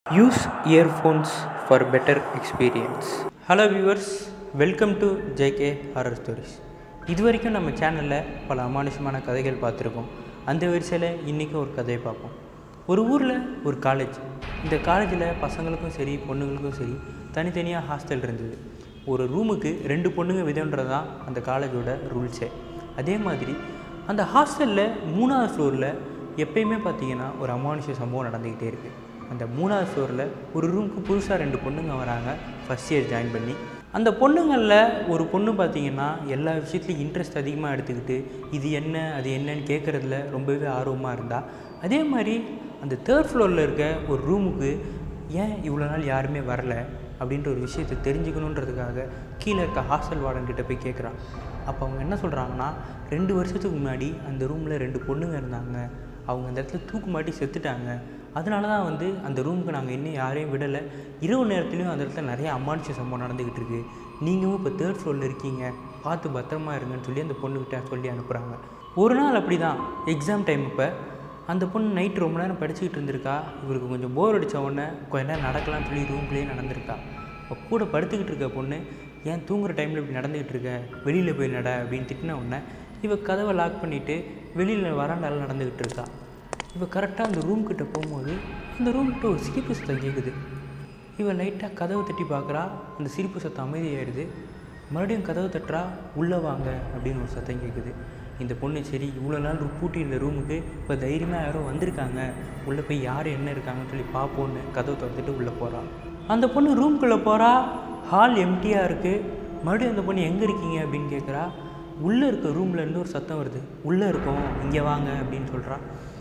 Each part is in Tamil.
use earphones for better experience hello viewers welcome to JK horror stories இது வரைக்கும் நம்ம சேனலில் பல அமானுஷமான கதைகள் பார்த்துருக்கோம் அந்த வரிசையில் இன்றைக்கி ஒரு கதையை பார்ப்போம் ஒரு ஊரில் ஒரு காலேஜ் இந்த காலேஜில் பசங்களுக்கும் சரி பொண்ணுங்களுக்கும் சரி தனித்தனியாக ஹாஸ்டல் இருந்தது ஒரு ரூமுக்கு ரெண்டு பொண்ணுங்க விதன்றது தான் அந்த காலேஜோட ரூல்ஸே அதே மாதிரி அந்த ஹாஸ்டலில் மூணாவது ஃப்ளோரில் எப்பயுமே பார்த்தீங்கன்னா ஒரு அமானுஷ சம்பவம் நடந்துக்கிட்டே இருக்குது அந்த மூணாவது ஃப்ளோரில் ஒரு ரூமுக்கு புதுசாக ரெண்டு பொண்ணுங்க வராங்க ஃபஸ்ட் இயர் ஜாயின் பண்ணி அந்த பொண்ணுங்களில் ஒரு பொண்ணு பார்த்தீங்கன்னா எல்லா விஷயத்துலையும் இன்ட்ரெஸ்ட் அதிகமாக எடுத்துக்கிட்டு இது என்ன அது என்னன்னு கேட்குறதுல ரொம்பவே ஆர்வமாக இருந்தா அதே மாதிரி அந்த தேர்ட் ஃப்ளோரில் இருக்க ஒரு ரூமுக்கு ஏன் இவ்வளோ நாள் யாருமே வரல அப்படின்ற ஒரு விஷயத்தை தெரிஞ்சுக்கணுன்றதுக்காக கீழே இருக்க ஹாஸ்டல் வார்டன் கிட்ட போய் கேட்குறான் அப்போ அவங்க என்ன சொல்கிறாங்கன்னா ரெண்டு வருஷத்துக்கு முன்னாடி அந்த ரூமில் ரெண்டு பொண்ணுங்க இருந்தாங்க அவங்க அந்த இடத்துல தூக்கு மாட்டி செத்துட்டாங்க அதனால தான் வந்து அந்த ரூமுக்கு நாங்கள் இன்னும் யாரையும் விடலை இரவு நேரத்துலையும் அந்த இடத்துல நிறைய அமானுஷ சம்பவம் நடந்துக்கிட்டு இருக்கு நீங்களும் இப்போ தேர்ட் ஃப்ளோரில் இருக்கீங்க பார்த்து பத்திரமா இருங்கன்னு சொல்லி அந்த பொண்ணுக்கிட்ட சொல்லி அனுப்புகிறாங்க ஒரு நாள் அப்படி தான் எக்ஸாம் டைம் இப்போ அந்த பொண்ணு நைட் ரொம்ப நேரம் படிச்சுக்கிட்டு இருந்திருக்கா இவருக்கு கொஞ்சம் போர் அடித்த உடனே கொஞ்ச நேரம் நடக்கலாம்னு சொல்லி ரூம்லேயே நடந்திருக்கா இப்போ கூட படுத்துக்கிட்டு இருக்க பொண்ணு ஏன் தூங்குற டைமில் இப்படி நடந்துக்கிட்டு இருக்க வெளியில் போய் நட அப்படின்னு திட்டின உடனே இவ கதவை லாக் பண்ணிவிட்டு வெளியில் வராண்டால நடந்துக்கிட்டு இருக்கா இவ கரெக்டாக அந்த ரூம் கிட்ட போகும்போது அந்த ரூம் கிட்ட ஒரு சிரிப்பு சத்தம் கேட்குது இவ லைட்டாக கதவை தட்டி பார்க்குறா அந்த சிரிப்பு சத்தம் அமைதியாயிடுது மறுபடியும் கதவை தட்டுறா உள்ளே வாங்க அப்படின்னு ஒரு சத்தம் கேட்குது இந்த பொண்ணு சரி இவ்வளோ நாள் பூட்டி இருந்த ரூமுக்கு இப்போ தைரியமாக யாரோ வந்திருக்காங்க உள்ளே போய் யார் என்ன இருக்காங்கன்னு சொல்லி பார்ப்போன்னு கதவை திறந்துட்டு உள்ளே போகிறா அந்த பொண்ணு ரூம்குள்ளே போகிறா ஹால் எம்டியாக இருக்குது மறுபடியும் அந்த பொண்ணு எங்கே இருக்கீங்க அப்படின்னு கேட்குறா உள்ளே இருக்க ரூமில் இருந்து ஒரு சத்தம் வருது உள்ளே இருக்கோம் இங்கே வாங்க அப்படின்னு சொல்கிறா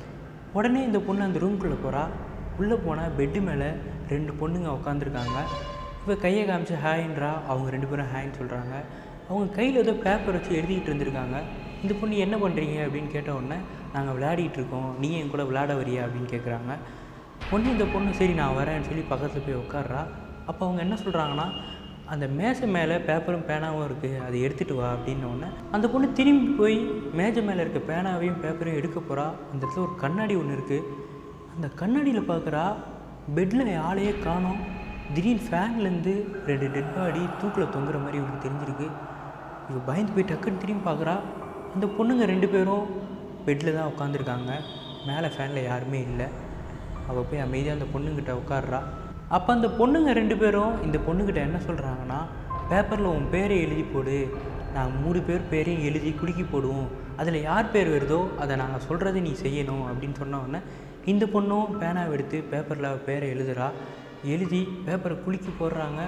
உடனே இந்த பொண்ணு அந்த ரூம்குள்ளே போகிறா உள்ளே போனால் பெட்டு மேலே ரெண்டு பொண்ணுங்க உட்காந்துருக்காங்க இப்போ கையை காமிச்சு ஹாய்ன்றா அவங்க ரெண்டு பேரும் ஹாய்ன்னு சொல்கிறாங்க அவங்க கையில் ஏதோ பேப்பர் வச்சு எழுதிக்கிட்டு இருந்திருக்காங்க இந்த பொண்ணு என்ன பண்ணுறீங்க அப்படின்னு கேட்ட உடனே நாங்கள் விளையாடிட்டு இருக்கோம் நீ என் கூட விளையாட வரியா அப்படின்னு கேட்குறாங்க பொண்ணு இந்த பொண்ணு சரி நான் வரேன்னு சொல்லி பக்கத்தில் போய் உட்கார்றா அப்போ அவங்க என்ன சொல்கிறாங்கன்னா அந்த மேசை மேலே பேப்பரும் பேனாவும் இருக்குது அதை எடுத்துகிட்டு வா அப்படின்ன உடனே அந்த பொண்ணு திரும்பி போய் மேஜை மேலே இருக்க பேனாவையும் பேப்பரையும் எடுக்க போகிறா அந்த இடத்துல ஒரு கண்ணாடி ஒன்று இருக்குது அந்த கண்ணாடியில் பார்க்குறா பெட்டில் ஆளையே காணோம் திடீர்னு ஃபேன்லேருந்து ரெண்டு டெட் பாடி தூக்கில் தொங்குற மாதிரி இவருக்கு தெரிஞ்சிருக்கு இவ பயந்து போய் டக்குன்னு திரும்பி பார்க்குறா அந்த பொண்ணுங்க ரெண்டு பேரும் பெட்டில் தான் உட்காந்துருக்காங்க மேலே ஃபேனில் யாருமே இல்லை அவள் போய் அமைதியாக அந்த பொண்ணுங்கிட்ட உட்காடுறா அப்போ அந்த பொண்ணுங்க ரெண்டு பேரும் இந்த பொண்ணுக்கிட்ட என்ன சொல்கிறாங்கன்னா பேப்பரில் உன் பேரை எழுதி போடு நாங்கள் மூணு பேர் பேரையும் எழுதி குலுக்கி போடுவோம் அதில் யார் பேர் வருதோ அதை நாங்கள் சொல்கிறத நீ செய்யணும் அப்படின்னு சொன்ன உடனே இந்த பொண்ணும் பேனாவை எடுத்து பேப்பரில் பேரை எழுதுறா எழுதி பேப்பரை குலுக்கி போடுறாங்க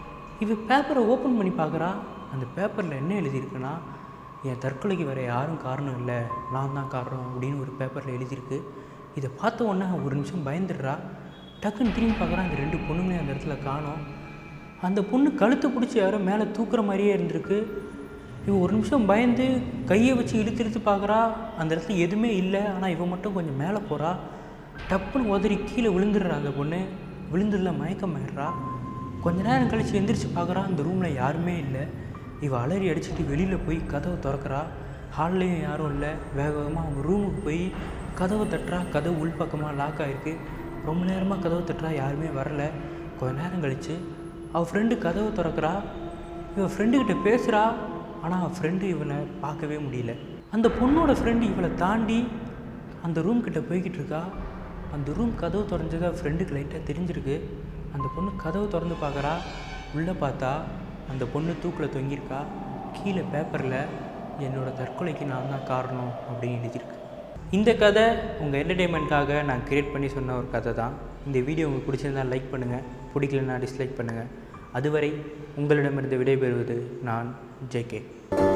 இவ பேப்பரை ஓப்பன் பண்ணி பார்க்குறா அந்த பேப்பரில் என்ன எழுதியிருக்குன்னா என் தற்கொலைக்கு வேறு யாரும் காரணம் இல்லை நான் தான் காரணம் அப்படின்னு ஒரு பேப்பரில் எழுதியிருக்கு இதை பார்த்த உடனே ஒரு நிமிஷம் பயந்துடுறா டக்குன்னு திரும்பி பார்க்குறா அந்த ரெண்டு பொண்ணுங்களையும் அந்த இடத்துல காணோம் அந்த பொண்ணு கழுத்தை பிடிச்சி யாரோ மேலே தூக்குற மாதிரியே இருந்திருக்கு இவ ஒரு நிமிஷம் பயந்து கையை வச்சு இழுத்து இழுத்து பார்க்குறா அந்த இடத்துல எதுவுமே இல்லை ஆனால் இவன் மட்டும் கொஞ்சம் மேலே போகிறா டப்புன்னு உதறி கீழே விழுந்துடுறா அந்த பொண்ணு விழுந்துடல மயக்கம் ஆயிடுறா கொஞ்ச நேரம் கழித்து எந்திரிச்சு பார்க்குறா அந்த ரூமில் யாருமே இல்லை இவ அலறி அடிச்சுட்டு வெளியில் போய் கதவை திறக்கிறா ஹால்லையும் யாரும் இல்லை வேக வேகமாக அவங்க ரூமுக்கு போய் கதவை தட்டுறா கதவு உள்பக்கமாக லாக் ஆகிருக்கு ரொம்ப நேரமாக கதவை தட்டுறா யாருமே வரல கொஞ்ச நேரம் கழித்து அவள் ஃப்ரெண்டு கதவை திறக்கிறா இவன் ஃப்ரெண்டுக்கிட்ட பேசுகிறா ஆனால் அவன் ஃப்ரெண்டு இவனை பார்க்கவே முடியல அந்த பொண்ணோட ஃப்ரெண்டு இவளை தாண்டி அந்த ரூம் கிட்ட போய்கிட்டு இருக்கா அந்த ரூம் கதவு திறந்தது அவள் ஃப்ரெண்டுக்கு லைட்டாக தெரிஞ்சிருக்கு அந்த பொண்ணு கதவு திறந்து பார்க்குறா உள்ளே பார்த்தா அந்த பொண்ணு தூக்கில் தொங்கியிருக்கா கீழே பேப்பரில் என்னோடய தற்கொலைக்கு நான் தான் காரணம் அப்படின்னு எழுதியிருக்கு இந்த கதை உங்கள் என்டர்டெயின்மெண்ட்காக நான் கிரியேட் பண்ணி சொன்ன ஒரு கதை தான் இந்த வீடியோ உங்களுக்கு பிடிச்சிருந்தால் லைக் பண்ணுங்கள் பிடிக்கலன்னா டிஸ்லைக் பண்ணுங்கள் அதுவரை உங்களிடமிருந்து விடைபெறுவது நான் ஜேகே